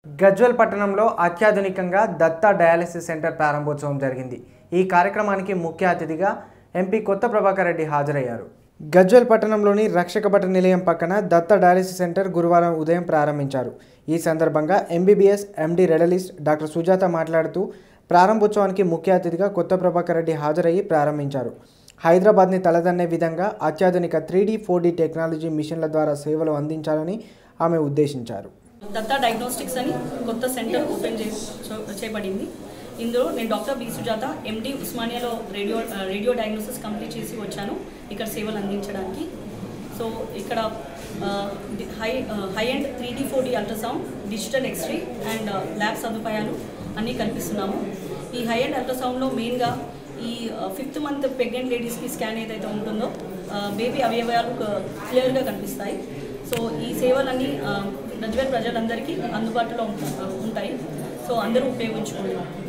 గజ్వల్ పట్టణంలో అత్యాధునికంగా Datta dialysis centre ప్రారంభోత్సవం జరిగింది ఈ కార్యక్రమానికి ముఖ్య అతిథిగా ఎంపీ కొత్త ప్రభాకర్ రెడ్డి హాజరయ్యారు గజ్వల్ పట్టణంలోని రక్షక భట నిలయం పక్కన దత్త డయాలసిస్ సెంటర్ గురువారం ఉదయం ప్రారంభించారు ఈ సందర్భంగా MBBS MD radiologist doctor Sujatha మాట్లాడుతూ ప్రారంభోత్సవానికి ముఖ్య అతిథిగా కొత్త ప్రభాకర్ రెడ్డి హాజరయ్యి ప్రారంభించారు హైదరాబాద్ని తలదన్నే విధంగా అత్యాధునిక three D four D technology మిషన్ల ద్వారా సేవలు అందించాలని ఆమె ఉద్దేశించారు దత్తా డయాగ్నోస్టిక్స్ అని కొత్త సెంటర్ ఓపెన్ చే చే- చేయబడింది ఇందులో నేను డాక్టర్ బి సుజాత ఎండి ఉస్మానియాలో రేడియో రేడియో డయాగ్నోసిస్ కంప్లీట్ చేసి వచ్చాను ఇక్కడ సేవలు అందించడానికి సో ఇక్కడ ఆ, డి- హై ఆ, high end three D four D ultrasound digital X ray and lab సదుపాయాలు అన్నీ కల్పిస్తున్నాము ఈ హై అండ్ అల్ట్రాసౌండ్లో మెయిన్గా ఈ ఫిఫ్త్ మంత్ ప్రెగ్నెంట్ లేడీస్కి స్కాన్ ఏదైతే ఉంటుందో బేబీ అవయవాలు క్లియర్గా కనిపిస్తాయి సో ఈ సేవలన్నీ ఆ, రజ్వేల్ ప్రజలందరికీ అందుబాటులో ఉంటా- ఉంటాయి సో అందరూ ఉపయోగించుకుంటారు